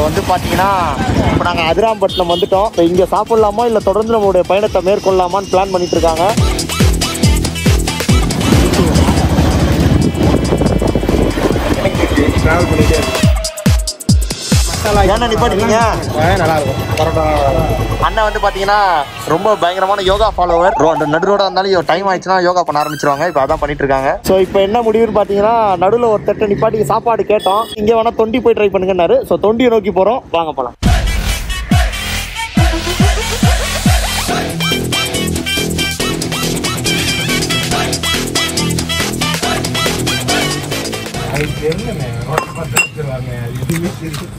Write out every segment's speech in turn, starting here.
வந்து பார்த்தீங்கன்னா இப்போ நாங்கள் அதிராம்பட்டினம் வந்துட்டோம் இப்போ இங்கே சாப்பிட்லாமா இல்லை தொடர்ந்து நம்மளுடைய பயணத்தை மேற்கொள்ளலாமான்னு பிளான் பண்ணிட்டு இருக்காங்க டிராவல் பண்ணிட்டே இருக்கோம் ஏன்னா நிப்பாட்டிட்டீங்க நல்லா இருக்கும் பரோட்டா அண்ணன் வந்து பார்த்தீங்கன்னா ரொம்ப பயங்கரமான யோகா ஃபாலோவர் அந்த நடு ரோட இருந்தாலும் டைம் ஆயிடுச்சுன்னா யோகா பண்ண ஆரம்பிச்சிருவாங்க இப்போ அதான் பண்ணிட்டு இருக்காங்க ஸோ இப்போ என்ன முடிவுன்னு பார்த்தீங்கன்னா நடுவில் ஒரு தட்டை நிப்பாட்டி சாப்பாடு கேட்டோம் இங்கே வேணா தொண்டி போய் ட்ரை பண்ணுங்கன்னாரு ஸோ தொண்டியை நோக்கி போகிறோம் வாங்க போகலாம் அது தெரியலண்ணே ரோட்டை பார்த்து வச்சுருவாங்க எதுவுமே தெரியும்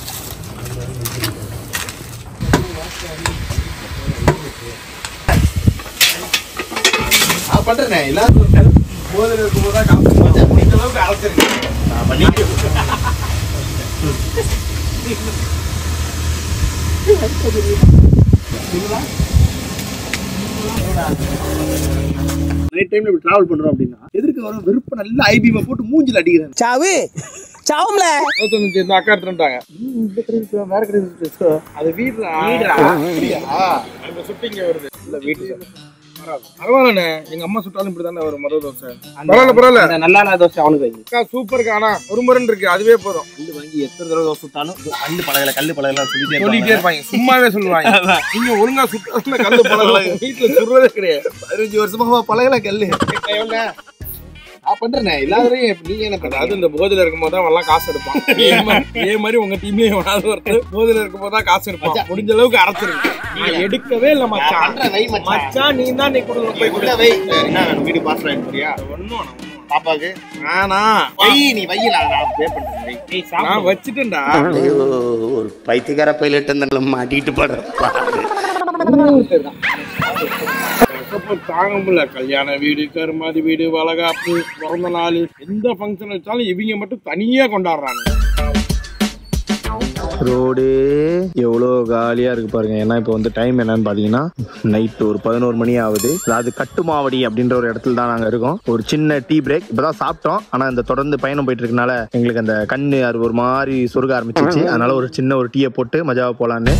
நான் பண்றேனே எல்லாரும் போதில் இருக்கும்போது தான் காமிச்சு முடிஞ்ச அளவுக்கு அழைச்சிருக்கேன் நான் பண்ணிட்டு நைட் டைம்ல இப்படி டிராவல் பண்றோம் அப்படின்னா எதிர்க்க வர வெறுப்ப நல்லா ஐபிஎம் போட்டு மூஞ்சில அடிக்கிறேன் சாவு சாவும்ல நூத்தொண்ணூத்தி இந்த அக்கா எடுத்துட்டாங்க இந்த கிரெடிட் வேற கிரெடிட் அது வீடுடா வீடுடா அந்த சுட்டிங்க வருது இல்ல வீட்டு பரவாயில்லண்ணே எங்க அம்மா சுட்டாலும் இப்படி தானே வரும் மரோ தோசை பரவாயில்ல பரவாயில்ல நல்லா தோசை அவனுக்கு வை அக்கா சூப்பர் ஆனா ஒரு முரன் இருக்கு அதுவே போதும் கல்லு வாங்கி எத்தனை தடவை தோசை சுட்டாலும் கல்லு பழகல கல்லு பழகல சொல்லிட்டே சொல்லிட்டே இருப்பாங்க சும்மாவே சொல்லுவாங்க நீங்க ஒழுங்கா சுட்டாலும் கல்லு பழகல வீட்டுல சுடுறதே கிடையாது பதினஞ்சு வருஷமா பழகல கல்லு நான் பண்றேனே எல்லாரையும் நீங்க என்ன பண்ற அது இந்த போதில இருக்கும் போது தான் எல்லாம் காசு எடுப்பான் இதே மாதிரி- இதே மாதிரி உங்க டீம்லயே எவனாவது ஒருத்தர் போதில இருக்கும் போது தான் காசு எடுப்பான் முடிஞ்ச அளவுக்கு அரைச்சிருக்கு நான் எடுக்கவே இல்ல மச்சான் மச்சான் நீ தான் நீ கொடுங்க போய் கொடு வை என்ன வீடு பாஸ் ஆயிடுறியா ஒண்ணும் பாப்பாக்கு வேணா வை நீ வை நான் நான் பே பண்றேன் நான் வச்சுட்டேன்டா ஒரு பைத்தியக்கார பைலட் அந்த மாட்டிக்கிட்டு படுற கஷ்டப்பட்டு தாங்க முடியல கல்யாண வீடு கருமாதி வீடு வளகாப்பு பிறந்த நாள் எந்த ஃபங்க்ஷன் வச்சாலும் இவங்க மட்டும் தனியா கொண்டாடுறாங்க ரோடு எவ்வளோ காலியாக இருக்கு பாருங்க ஏன்னா இப்போ வந்து டைம் என்னன்னு பார்த்தீங்கன்னா நைட் ஒரு பதினோரு மணி ஆகுது அதாவது கட்டுமாவடி அப்படின்ற ஒரு இடத்துல தான் நாங்கள் இருக்கோம் ஒரு சின்ன டீ பிரேக் இப்போதான் சாப்பிட்டோம் ஆனால் இந்த தொடர்ந்து பயணம் போயிட்டு இருக்கனால எங்களுக்கு அந்த கண்ணு அது ஒரு மாதிரி சொருக ஆரம்பிச்சிச்சு அதனால ஒரு சின்ன ஒரு டீயை போட்டு மஜாவை போலான்னு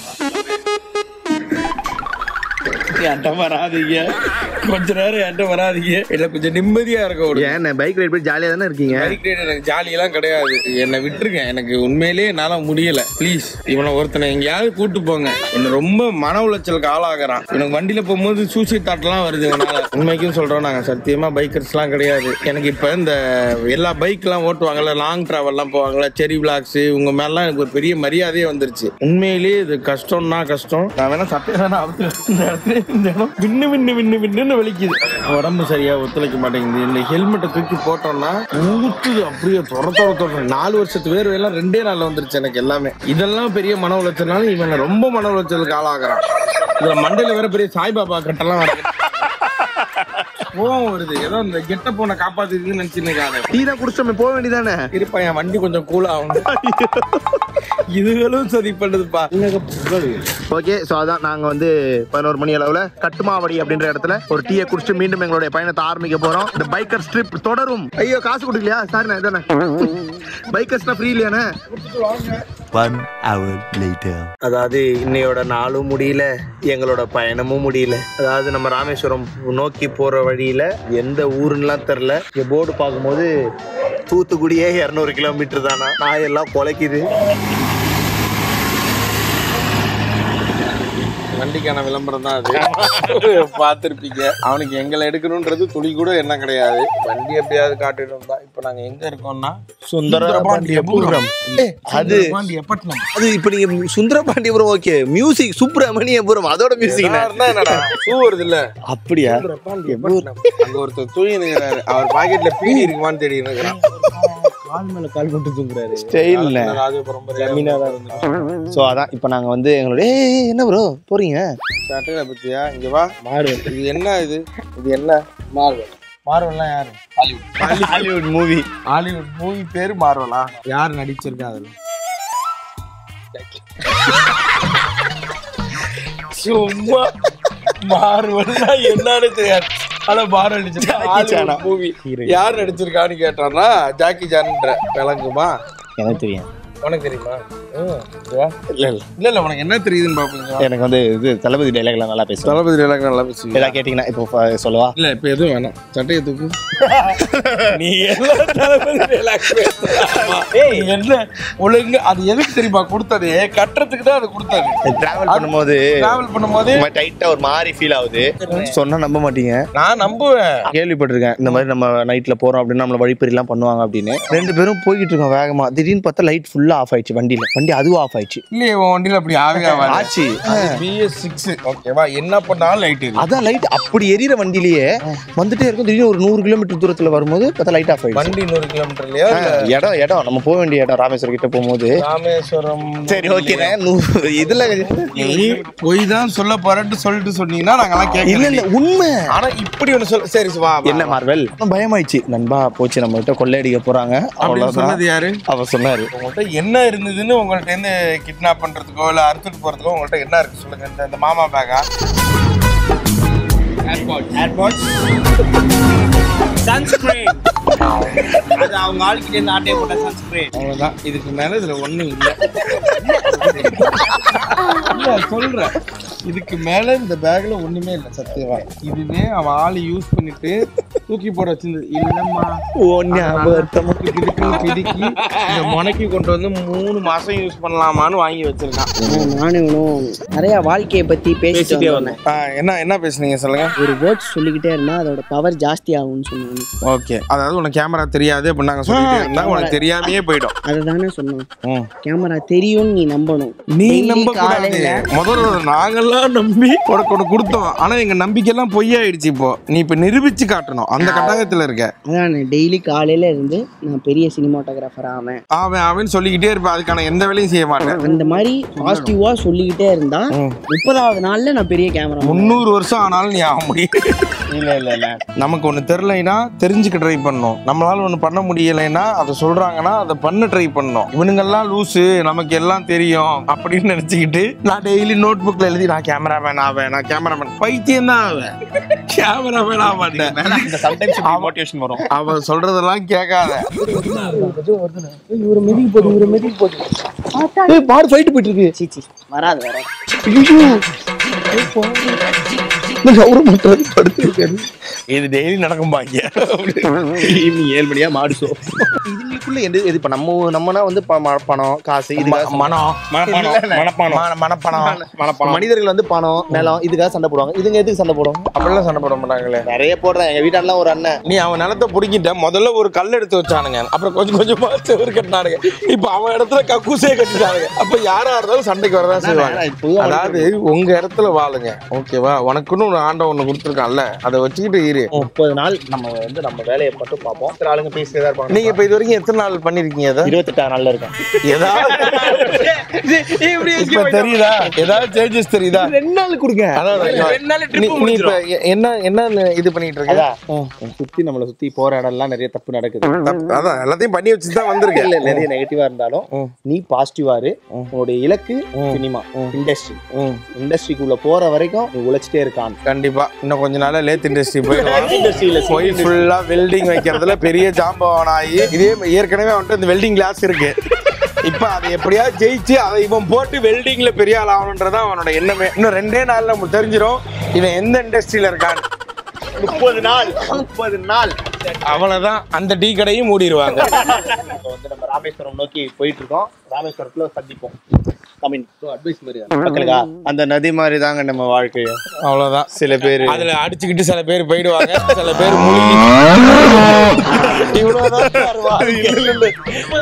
என்கிட்ட வராதீங்க கொஞ்ச நேரம் என்கிட்ட வராதீங்க இல்ல கொஞ்சம் நிம்மதியா இருக்க ஒரு ஏன் பைக் ரைட் போய் ஜாலியாக தானே இருக்கீங்க பைக் ரைடு எனக்கு ஜாலியெல்லாம் கிடையாது என்னை விட்டுருங்க எனக்கு உண்மையிலேயே என்னால முடியல ப்ளீஸ் இவனை ஒருத்தனை எங்கேயாவது கூட்டு போங்க என்ன ரொம்ப மன உளைச்சலுக்கு ஆளாகிறான் எனக்கு வண்டியில போகும்போது சூசைட் தாட்லாம் வருது இவனால உண்மைக்கும் சொல்றோம் நாங்க சத்தியமா பைக்கர்ஸ்லாம் கிடையாது எனக்கு இப்ப இந்த எல்லா பைக்லாம் ஓட்டுவாங்கல்ல லாங் டிராவல்லாம் போவாங்கல்ல செரி பிளாக்ஸ் உங்க மேலாம் எனக்கு ஒரு பெரிய மரியாதையே வந்துருச்சு உண்மையிலேயே இது கஷ்டம்னா கஷ்டம் நான் வேணா சட்டையை வேணா அவுத்து இந்த இடத்துல இந்த இடம் விண்ணு விண்ணு விண்ணு விண்ணுன்னு வலிக்குது உடம்பு சரியா ஒத்துழைக்க மாட்டேங்குது இந்த ஹெல்மெட்டை தூக்கி போட்டோம்னா ஊத்துது அப்படியே தொர தொர தொர நாலு வருஷத்து வேர்வை எல்லாம் ரெண்டே நாள்ல வந்துருச்சு எனக்கு எல்லாமே இதெல்லாம் பெரிய மன உளைச்சல்னால இவன் ரொம்ப மன உளைச்சலுக்கு ஆளாகிறான் இதுல மண்டையில வேற பெரிய சாய்பாபா கட்டெல்லாம் வருது கோவம் வருது ஏதோ இந்த கெட்ட போன காப்பாத்துக்குன்னு நினைச்சுன்னு டீ தான் குடிச்சோமே போக வேண்டியதானே இருப்பா என் வண்டி கொஞ்சம் கூல் ஆகும் இதுகளும் சரி பண்ணுதுப்பா ஓகே ஸோ அதான் நாங்கள் வந்து பதினோரு மணி அளவில் கட்டுமாவடி அப்படின்ற இடத்துல ஒரு டீயை குடிச்சு மீண்டும் எங்களுடைய பயணத்தை ஆரம்பிக்க போகிறோம் இந்த பைக்கர் ஸ்ட்ரிப் தொடரும் ஐயோ காசு கொடுக்கலையா சாரிண்ணா இதானே பைக்கர்ஸ்னா ஃப்ரீ இல்லையாண்ணே ஒன் ஹவர் லேட்டர் அதாவது இன்னையோட நாளும் முடியல எங்களோட பயணமும் முடியல அதாவது நம்ம ராமேஸ்வரம் நோக்கி போற வழியில எந்த ஊருன்னுலாம் தெரில இங்க போர்டு பார்க்கும்போது தூத்துக்குடியே இரநூறு கிலோமீட்டர் தானா நாயெல்லாம் குலைக்குது வண்டிக்கான விளம்பரம் தான் அது பார்த்துருப்பீங்க அவனுக்கு எங்களை எடுக்கணுன்றது துளி கூட என்ன கிடையாது வண்டி எப்படியாவது காட்டிடும் தான் இப்போ நாங்க எங்க இருக்கோம்னா சுந்தரபாண்டியபுரம் அது பாண்டியப்பட்டினம் அது இப்ப நீங்க சுந்தரபாண்டியபுரம் ஓகே மியூசிக் சுப்பிரமணியபுரம் அதோட மியூசிக் இருந்தா என்னடா பூ வருது இல்ல அப்படியா அங்க ஒருத்தர் தூங்கி நிக்கிறாரு அவர் பாக்கெட்ல பீடி இருக்குமான்னு தேடி இருக்கிறான் கால் மேல கால் போட்டு தூங்குறாரு இந்த ஸ்டைல்ல ராஜபுரம் ஸோ அதான் இப்போ நாங்கள் வந்து எங்களோட ஏய் என்ன ப்ரோ போறீங்க சட்டையில பத்தியா இங்க வா மார்வல் இது என்ன இது இது என்ன மார்வல் மார்வல்லாம் யாரு Hollywood Hollywood movie Hollywood movie பேரு மார்வலா யார் நடிச்சிருக்கா அதுல சும்மா மார்வல்னா என்னன்னு தெரியாது ஆனா மார்வல் நடிச்சிருக்கா மூவி யார் நடிச்சிருக்கான்னு கேட்டான்னா ஜாக்கி ஜான்ன்ற விளங்குமா எனக்கு தெரியும் உனக்கு தெரியுமா இல்ல இல்ல இல்ல இல்ல உனக்கு என்ன தெரியுதுன்னு பாப்பீங்க எனக்கு வந்து இது தளபதி டைலாக்லாம் நல்லா பேசுவேன் தளபதி டைலாக் நல்லா பேசுவீங்க ஏதாவது கேட்டிங்கன்னா இப்போ ஃப- சொல்லவா இல்ல இப்ப எதுவும் வேணாம் சட்டையை தூக்கு நீ எல்லாம் தளபதி டைலாக் ஏய் என்ன ஒழுங்கு அது எதுக்கு தெரியுமா கொடுத்தது கட்டுறதுக்கு தான் அது கொடுத்தது டிராவல் பண்ணும்போது டிராவல் பண்ணும்போது டைட்டா ஒரு மாதிரி ஃபீல் ஆகுது சொன்னா நம்ப மாட்டீங்க நான் நம்புவேன் கேள்விப்பட்டிருக்கேன் இந்த மாதிரி நம்ம நைட்ல போறோம் அப்படின்னு நம்மள வழிப்பறிலாம் பண்ணுவாங்க அப்படின்னு ரெண்டு பேரும் போய்கிட்டு இருக்கோம் வேகமா திடீர்னு பார்த்தா லைட் ஃபுல்லா ஆஃப் ஆயிடுச்சு வண்டியில வண்டி அதுவும் ஆஃப் ஆயிடுச்சு இல்லையே உன் வண்டியில அப்படி ஆவே ஆகாது ஆச்சு பிஎஸ் சிக்ஸ் ஓகேவா என்ன பண்ணாலும் லைட் இது அதான் லைட் அப்படி எரியற வண்டியிலேயே வந்துட்டே இருக்கும் திடீர்னு ஒரு நூறு கிலோமீட்டர் தூரத்துல வரும்போது பார்த்தா லைட் ஆஃப் ஆயிடுச்சு வண்டி நூறு கிலோமீட்டர்லயா இடம் இடம் நம்ம போக வேண்டிய இடம் ராமேஸ்வரம் கிட்ட போகும்போது ராமேஸ்வரம் சரி ஓகே இதுல நீ பொய் தான் சொல்ல போறேன்னு சொல்லிட்டு சொன்னீங்கன்னா நாங்கெல்லாம் இல்ல கேட்கல இல்ல உண்மை ஆனா இப்படி ஒண்ணு சொல்ல சரி வா வா. என்ன மார்வெல் பயமாயிடுச்சு நண்பா போச்சு நம்ம கிட்ட கொள்ளையடிக்க போறாங்க அப்படின்னு அவ்வளவுதான் சொன்னது யாரு அவர் சொன்னாரு உங்கள்கிட்ட என்ன இருந்ததுன்னு உங்கள்ட்ட இருந்து கிட்னாப் பண்றதுக்கோ இல்ல அறுத்துட்டு போறதுக்கோ உங்கள்ட்ட என்ன இருக்கு சொல்லுங்க இந்த இந்த மாமா பேக்கா சன்ஸ்கிரீன் அது அவங்க ஆளுக்கிட்ட இருந்து ஆட்டே போட்ட சன்ஸ்கிரீன் அவ்வளவுதான் இதுக்கு மேல இதுல ஒண்ணும் இல்ல இல்ல சொல்றேன் இதுக்கு மேல இந்த பேக்ல ஒண்ணுமே இல்ல சத்தியமா இதுவே அவன் ஆளு யூஸ் பண்ணிட்டு தூக்கி போட வச்சிருந்தது இல்லம்மா இதுக்கு பிடிக்கி இந்த முனைக்கு கொண்டு வந்து மூணு மாசம் யூஸ் பண்ணலாமான்னு வாங்கி வச்சிருக்கான் நானும் இவனும் நிறைய வாழ்க்கையை பத்தி பேசிட்டே வந்தேன் ஆ, என்ன என்ன பேசுனீங்க சொல்லுங்க ஒரு வேர்ட்ஸ் சொல்லிக்கிட்டே இருந்தா அதோட பவர் ஜாஸ்தி ஆகும்னு சொன்னாங்க ஓகே அதாவது உனக்கு கேமரா தெரியாது அப்படின்னு நாங்க சொல்லிட்டே இருந்தா உனக்கு தெரியாமையே போயிடும் அதுதானே சொன்னோம் ம். கேமரா தெரியும்னு நீ நம்பணும் நீ Daily நம்ப கூடாது காலையில முதல்ல நாங்கெல்லாம் நம்பி உனக்கு ஒன்று கொடுத்தோம் ஆனா எங்க நம்பிக்கையெல்லாம் பொய்யாயிடுச்சு இப்போ நீ இப்ப நிரூபிச்சு காட்டணும் அந்த கட்டாயத்துல இருக்க அதான் டெய்லி காலையில இருந்து நான் பெரிய சினிமாட்டோகிராஃபர் ஆவேன் அவன் அவன் சொல்லிக்கிட்டே இருப்பேன் அதுக்கான எந்த வேலையும் செய்ய மாட்டேன் அந்த மாதிரி பாசிட்டிவா சொல்லிக்கிட்டே இருந்தா முப்பதாவது நாள்ல நான் பெரிய கேமரா முந்நூறு வருஷம் ஆனாலும் நீ ஆக முடியும் இல்ல இல்ல இல்ல நமக்கு ஒன்று தெரிலைன்னா தெரிஞ்சுக்க ட்ரை பண்ணணும் நம்மளால ஒன்று பண்ண முடியலைன்னா அதை சொல்றாங்கன்னா அதை பண்ண ட்ரை பண்ணணும் இவனுங்கெல்லாம் லூசு நமக்கு எல்லாம் தெரியும் அப்படின்னு நினச்சிக்கிட்டு நான் டெய்லி நோட் புக்கில் எழுதி நான் கேமராமேன் ஆவேன் நான் கேமராமேன் பைத்தியம் தான் ஆவேன் கேமராமேன் ஆக மாட்டேன் இந்த சம்டைம்ஸ் மோட்டிவேஷன் வரும் அவன் சொல்றதெல்லாம் கேட்காத இவரு மெதிக்கு போகுது இவரு மெதிக்கு போகுது ஏய் பாரு ஃபைட் போயிட்டு இருக்கு சீச்சி வராது வராது இது டெய்லி நடக்கும் பாக்கிய ஈவினிங் ஏழு மணியா மாடு ஷோ இதுங்களுக்குள்ள எது எது இப்ப நம்ம நம்மனா வந்து ப- ம- பணம் காசு இதுக்காக மனம் மனப்பானம் மனப்பானம் மனப்பானம் மனப்பானம் மனிதர்கள் வந்து பணம் நிலம் இதுக்காக சண்டை போடுவாங்க இதுங்க எதுக்கு சண்டை போடுவாங்க அப்படிலாம் சண்டை போட மாட்டாங்களே நிறைய போடுறேன் எங்க வீட்டாண்டலாம் ஒரு அண்ணன் நீ அவன் நிலத்தை பிடிக்கிட்ட முதல்ல ஒரு கல் எடுத்து வச்சானுங்க அப்புறம் கொஞ்சம் கொஞ்சமா செவரு கட்டினானுங்க இப்ப அவன் இடத்துல கக்கூசே கட்டிட்டானுங்க அப்ப யாரா இருந்தாலும் சண்டைக்கு வரதான் செய்வாங்க அதாவது உங்க இடத்துல வாழுங்க ஓகேவா உனக்குன்னு ஒரு ஆண்டை ஒண்ணு கொடுத்துருக்கான்ல அதை வச்சுக்கிட்டு இரு முப்பது நாள் நம்ம வந்து நம்ம வேலையை மட்டும் பார்ப்போம் சில ஆளுங்க பேசிட்டே தான் இருப்பாங்க நீங்க இப்ப இது வரைக்கும் எத்தனை நாள் பண்ணிருக்கீங்க அதை இருபத்தெட்டாம் நாள்ல இருக்கேன் ஏதாவது இப்ப தெரியுதா ஏதாவது சேஞ்சஸ் தெரியுதா ரெண்டு நாள் கொடுங்க அதான் நீ- நீ இப்ப எ- என்ன என்ன இது பண்ணிட்டு இருக்க அதான் சுத்தி நம்மளை சுத்தி போற இடம்லாம் நிறைய தப்பு நடக்குது தப்பு- அதான் எல்லாத்தையும் பண்ணி வச்சுட்டு தான் வந்திருக்கேன் இல்ல நிறைய நெகட்டிவா இருந்தாலும் ம். நீ பாசிட்டிவா இரு உன்னுடைய இலக்கு சினிமா இண்டஸ்ட்ரி ம். இண்டஸ்ட்ரிக்குள்ள போற வரைக்கும் நீ உழைச்சிட்டே இருக்கான் கண்டிப்பா இன்னும் கொஞ்ச நாள்ல லேத் இண்டஸ்ட்ரி போயிடுவான் இண்டஸ்ட்ரியில போய் ஃபுல்லா வெல்டிங் வைக்கிறதுல பெரிய ஜாம்பவான் ஆகி இதே ஏற்கனவே வந்துட்டு இந்த வெல்டிங் கிளாஸ் இருக்கு இப்ப அதை எப்படியாவது ஜெயிச்சு அதை இவன் போட்டு வெல்டிங்ல பெரிய ஆள் ஆகணுன்றதான் அவனோட எண்ணமே இன்னும் ரெண்டே நாள்ல நமக்கு தெரிஞ்சிடும் இவன் எந்த இண்டஸ்ட்ரியில இருக்கான் முப்பது நாள் முப்பது நாள் அவ்வளவுதான் அந்த டீ கடையும் மூடிடுவாங்க இப்போ வந்து நம்ம ராமேஸ்வரம் நோக்கி போயிட்டு இருக்கோம் ராமேஸ்வரத்துல சந்திப்போம் கமிங் அட்வைஸ் மாதிரி மக்களுக்கா அந்த நதி மாதிரி தாங்க நம்ம வாழ்க்கை அவ்வளவுதான் சில பேர் அதுல அடிச்சுக்கிட்டு சில பேர் போயிடுவாங்க சில பேர் முழுகி இவ்வளவுதான் சார் வாழ்க்கை.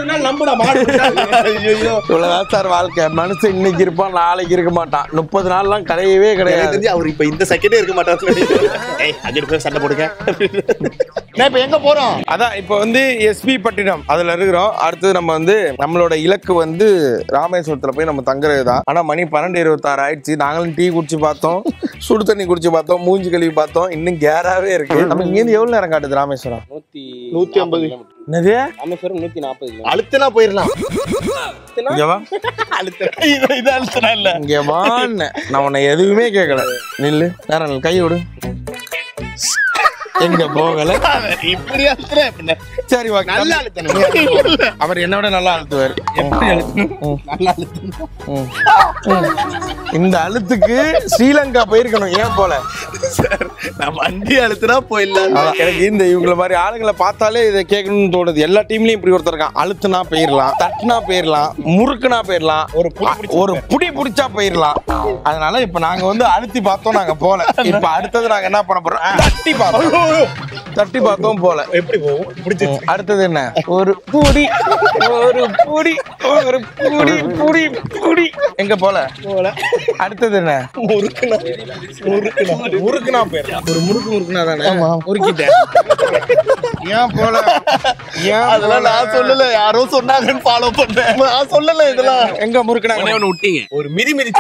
இவ்வளவுதான் சார் வாழ்க்கை மனுஷன் இன்னைக்கு இருப்பான் நாளைக்கு இருக்க மாட்டான் முப்பது நாள்லாம் கிடையவே எனக்கு கிடையாது தெரிஞ்சு அவர் இப்ப இந்த செகண்டே இருக்க மாட்டாரு ஏய் அங்கிட்டு போய் சண்டை போடுங்க நான் இப்ப எங்க போறோம் அதான் இப்போ வந்து எஸ்பி பட்டினம் அதுல இருக்கிறோம் அடுத்தது நம்ம வந்து நம்மளோட இலக்கு வந்து ராமேஸ்வரத்துல போய் நம்ம தங்குறது தான் ஆனா மணி பன்னெண்டு இருபத்தாறு ஆயிடுச்சு நாங்களும் டீ குடிச்சு பார்த்தோம் சுடு தண்ணி குடிச்சு பார்த்தோம் மூஞ்சி கழுவி பார்த்தோம் இன்னும் கேராவே இருக்கு நம்ம இங்கேருந்து எவ்வளவு நேரம் காட்டுது ராமேஸ்வரம் நூத்தி நூத்தி ஐம்பது என்னது ராமேஸ்வரம் நூத்தி நாற்பது கிலோ அழுத்தினா போயிடலாம் இங்க வா இது இது அழுத்தினா இல்ல இங்க வான்னு நான் உன்னை எதுவுமே கேட்கல நில்லு நேரம் நில்லு. கை விடு எங்க போகல இப்படி அழுத்துற பின்ன சரி ஓகே நல்லா அழுத்தணும் அவர் என்ன விட நல்லா அழுத்துவார் எப்படி அழுத்தணும் நல்லா அழுத்தணும் இந்த அழுத்துக்கு ஸ்ரீலங்கா போயிருக்கணும் ஏன் போல சார் நான் வண்டி அழுத்துனா போயிடலாம் அதான், எனக்கு இந்த இவங்கள மாதிரி ஆளுங்களை பார்த்தாலே இதை கேட்கணும்னு தோணுது எல்லா டீம்லயும் இப்படி ஒருத்தர் இருக்கான் அழுத்துனா போயிடலாம் தட்டுனா போயிடலாம் முறுக்குனா போயிடலாம் ஒரு ஒரு புடி புடிச்சா போயிடலாம் அதனால இப்ப நாங்க வந்து அழுத்தி பார்த்தோம் நாங்க போல இப்ப அடுத்தது நாங்க என்ன பண்ண போறோம் தட்டி பார்த்தோம் தட்டி பார்த்தோம் போல எப்படி போகும் பிடிச்சிருச்சு அடுத்தது என்ன ஒரு புடி ஒரு புடி ஒரு புடி புடி புடி எங்க போல போல அடுத்தது என்ன முறுக்குனா முறுக்குனா முறுக்குனா போயிடலாம் ஒரு முறுக்கு முறுக்குனா தானே முறுக்கிட்டேன் ஏன் போல ஏன் அதெல்லாம் நான் சொல்லல யாரோ சொன்னாங்கன்னு ஃபாலோ பண்ணேன் நான் சொல்லல இதெல்லாம் எங்க முறுக்குனாங்க ஒண்ணு விட்டீங்க ஒரு மிதி மிதி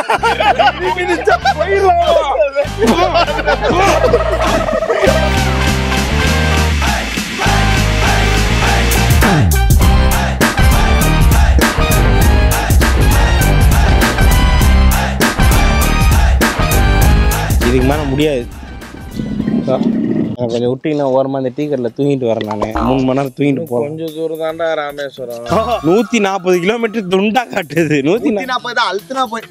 இதுக்கு மேல முடியாது எனக்கு கொஞ்சம் விட்டீங்கன்னா ஓரமா இந்த டீ கடையில் தூங்கிட்டு வரேன் நான் மூணு மணி நேரம் தூங்கிட்டு போறேன் கொஞ்சம் தூரம் தாண்டா ராமேஸ்வரம் நூத்தி நாற்பது கிலோமீட்டர் துண்டா காட்டுது நூத்தி நூத்தி நாற்பது தான் அழுத்துனா போய்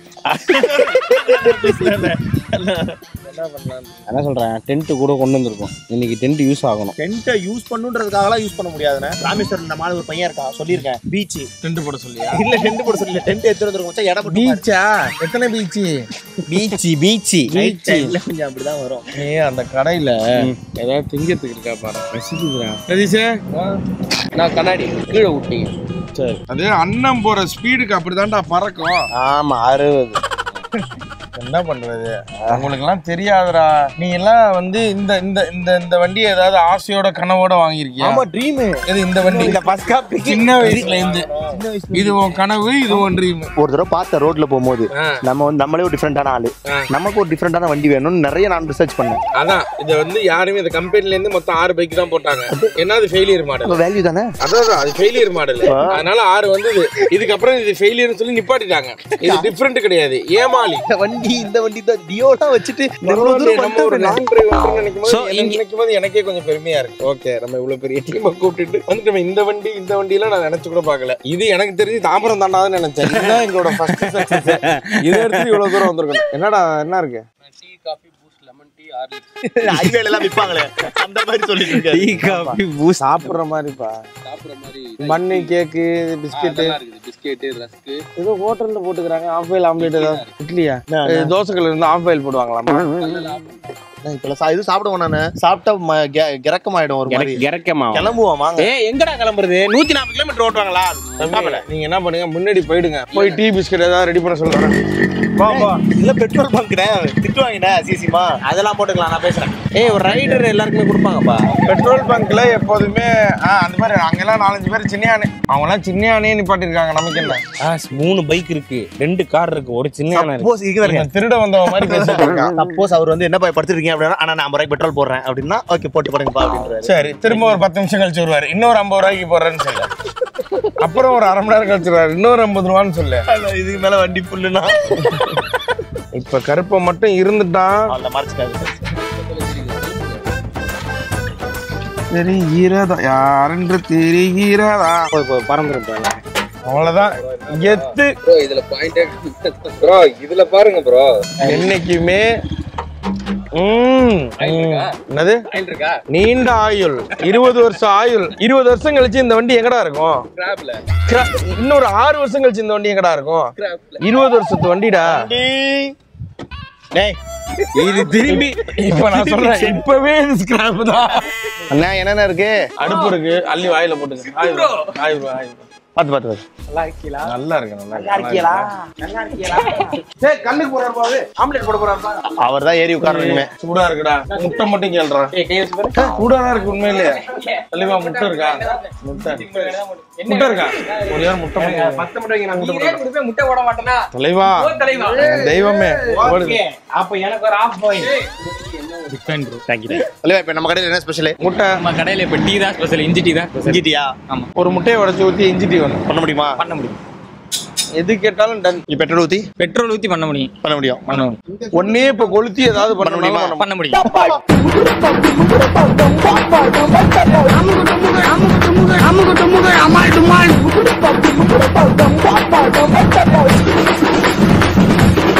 என்ன சொல்றேன் டென்ட் கூட கொண்டு வந்திருக்கோம் இன்னைக்கு டென்ட் யூஸ் ஆகணும் டென்ட்டை யூஸ் பண்ணுன்றதுக்காகலாம் யூஸ் பண்ண முடியாதுண்ணே ராமேஸ்வரம் இந்த மாதிரி ஒரு பையன் இருக்கான் சொல்லியிருக்கேன் பீச் டென்ட் போட சொல்லியா இல்ல டென்ட் போட சொல்லல டென்ட் எடுத்து வந்துருக்கோம் மச்சான், இடம் போட்டு பீச்சா எத்தனை பீச்சு பீச் பீச் நைட் டைம்ல கொஞ்சம் அப்படிதான் வரும் நீ அந்த கடையில ஏதாவது திங்கத்துக்கு இருக்கா பாரு ரசிக்குதுடா ரதீஷே நான் கண்ணாடி கீழே விட்டீங்க சரி அது அண்ணன் போற ஸ்பீடுக்கு அப்படிதான்டா பறக்கும் ஆமா அறுபது என்ன பண்றது உங்களுக்கு எல்லாம் தெரியாதுடா நீ எல்லாம் வந்து இந்த இந்த இந்த இந்த வண்டி ஏதாவது ஆசையோட கனவோட வாங்கியிருக்கியா ஆமா ட்ரீம் இது இந்த வண்டி இந்த பஸ் சின்ன வயசுல இருந்து இது உன் கனவு இது உன் ட்ரீம் ஒரு தடவை பார்த்த ரோட்ல போகும்போது நம்ம வந்து நம்மளே ஒரு டிஃப்ரெண்டான ஆளு நமக்கு ஒரு டிஃப்ரெண்டான வண்டி வேணும்னு நிறைய நான் ரிசர்ச் பண்ணேன் அதான் இது வந்து யாருமே இந்த கம்பெனில இருந்து மொத்தம் ஆறு பைக் தான் போட்டாங்க என்ன அது ஃபெயிலியர் மாடல் வேல்யூ தானே அதான் அது ஃபெயிலியர் மாடல் அதனால ஆறு வந்து இதுக்கப்புறம் இது ஃபெயிலியர்னு சொல்லி நிப்பாட்டிட்டாங்க இது டிஃப்ரெண்ட் கிடையாது ஏமாளி இந்த வண்டி இந்த வண்டி தான் டியோலாம் வச்சுட்டு இவ்வளவு பரவாயில்லையே, தூரம் நம்ம ஒரு வந்துட்டோமே. லாங் டிரைவ் நினைக்கும் போது So, எனக்கு இங்க- நினைக்கும் போது எனக்கே கொஞ்சம் பெருமையா இருக்கு ஓகே நம்ம இவ்வளவு பெரிய டீமை கூப்பிட்டுட்டு வந்துட்டு நம்ம இந்த வண்டி இந்த வண்டியெல்லாம் நான் நினைச்சு கூட பார்க்கல இது எனக்கு தெரிஞ்சு தாம்பரம் தாண்டாதுன்னு நினைச்சேன் இதுதான் எங்களோட ஃபர்ஸ்ட் சக்சஸ் இதை எடுத்து இவ்வளவு தூரம் வந்திருக்கணும் என்னடா என்ன இருக்கு ஹைவேல எல்லாம் விப்பாங்களே அந்த மாதிரி சொல்லிட்டு இருக்காரு டீ காஃபி பூஸ்ட் சாப்பிடுற மாதிரிப்பா மண்ணு கேக்கு பிஸ்கெட்டு ஏதோ ஹோட்டல்ல போட்டுக்கிறாங்க ஆஃப் ஆயில் ஆம்லேட் ஏதாவது இட்லியா இது தோசைகள் இருந்து ஆஃப் ஆயில் போடுவாங்களாமா இப்ப சா- இது சாப்பிடுவோம் நானு சாப்பிட்டா ம- கெ- கிறக்கமாயிடும் ஒரு மாதிரி இறக்கமா கிளம்புவோம் வாங்க ஏ எங்கடா கிளம்புறது நூத்தி நாற்பது கிலோமீட்டர் ஓட்டுவாங்களா நீங்க என்ன பண்ணுங்க முன்னாடி போயிடுங்க போய் டீ பிஸ்கெட் ஏதாவது ரெடி பண்ண சொல்றேன் வா வா இல்ல பெட்ரோல் பங்க்னே திட்டுவாங்கண்ணே சிசிமா அதெல்லாம் போட்டுக்கலாம் நான் பேசுறேன் ஏய் ஒரு ரைடர் எல்லாருக்குமே கொடுப்பாங்கப்பா பெட்ரோல் பங்க்ல எப்போதுமே ஆ, அந்த மாதிரி அங்கெல்லாம் நாலஞ்சு பேர் சின்னையானே அவங்க எல்லாம் சின்னையானே நிப்பாட்டிருக்காங்க நமக்கு என்ன ஆ, மூணு பைக் இருக்கு ரெண்டு கார் இருக்கு ஒரு சின்ன யானை இருக்கு சப்போஸ் இங்க பாருங்க இவன் திருட வந்தவன் மாதிரி பேசிட்டு இருக்கான் சப்போஸ் அவர் வந்து என்ன படுத்துட்டு இருக்கீங்க அப்படின்னா ஆனா நான் ஐம்பது ரூபாய்க்கு பெட்ரோல் போடுறேன் அப்படின்னா ஓகே போட்டு போடுங்கப்பா அப்படின்றாரு சரி திரும்ப ஒரு பத்து நிமிஷம் கழிச்சு வருவாரு இன்னொரு ஐம்பது ரூபாய்க்கு போடுறேன்னு சொல்லு அப்புறம் ஒரு அரை மணி நேரம் கழிச்சு வருவாரு இன்னொரு ஐம்பது ரூபான்னு சொல்லு இதுக்கு மேல வண்டி புல்லுனா இப்ப கருப்பை மட்டும் இருந்துட்டான் அந்த மறைச்சிட்டாரு தெரிகிறதா யாரென்று தெரிகிறதா பறந்துருப்பாங்க அவ்வளவுதான் எத்து இதுல பாயிண்டே ப்ரோ இதுல பாருங்க ப்ரோ என்னைக்குமே ம், ம். என்னது இருக்கா நீண்ட ஆயுள் இருபது வருஷம் ஆயுள் இருபது வருஷம் கழிச்சு இந்த வண்டி எங்கடா இருக்கும் கிராப்ல கிரா- இன்னொரு ஆறு வருஷம் கழிச்சு இந்த வண்டி எங்கடா இருக்கும் இருபது வருஷத்து வண்டிடா டேய் இது திரும்பி இப்ப நான் சொல்றேன் இப்பவே இது ஸ்கிராப் தான் அண்ணா என்னென்ன இருக்கு அடுப்பு இருக்கு அள்ளி வாயில போட்டுங்க ஆய் bro, ஆய் bro, ஆய் bro. பாத்து பாத்து பாத்து நல்லா இருக்கு நல்லா இருக்கு ஏய் கண்ணுக்கு போறாரு பாரு ஆம்லெட் போட போறாரு அவர் தான் ஏறி உட்காரணுமே சூடா இருக்குடா முட்டை மட்டும் கேள்றான் சூடாதான் இருக்கு உண்மையிலேயே தெளிவா முட்டை இருக்கா முட்டை முட்டை இருக்கா ஒரு நேரம் முட்டை மட்டும் பத்து முட்டை நான் முட்டை போடுறேன். முட்டை போட மாட்டேனா தலைவா என் தெய்வமே ஓடுது. அப்ப எனக்கு ஒரு ஆஃப் பாயிண்ட் இல்லையா இப்ப நம்ம கடையில என்ன ஸ்பெஷல் முட்டை நம்ம கடையில இப்ப டீ தான் ஸ்பெஷல் இஞ்சி டீ தான் இஞ்சிட்டியா ஒரு முட்டையை உடைச்சு ஊத்தி இஞ்சி டீ வேணும் பண்ண முடியுமா பண்ண முடியும் எது கேட்டாலும் டன் நீ பெட்ரோல் ஊத்தி பெட்ரோல் ஊத்தி பண்ண முடியும் பண்ண முடியும் பண்ணுவோம் ஒன்னே இப்ப கொளுத்தி ஏதாவது பண்ண முடியுமா பண்ண முடியும்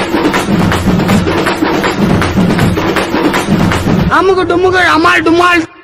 அமுகு டுமுகு அமால் டுமால்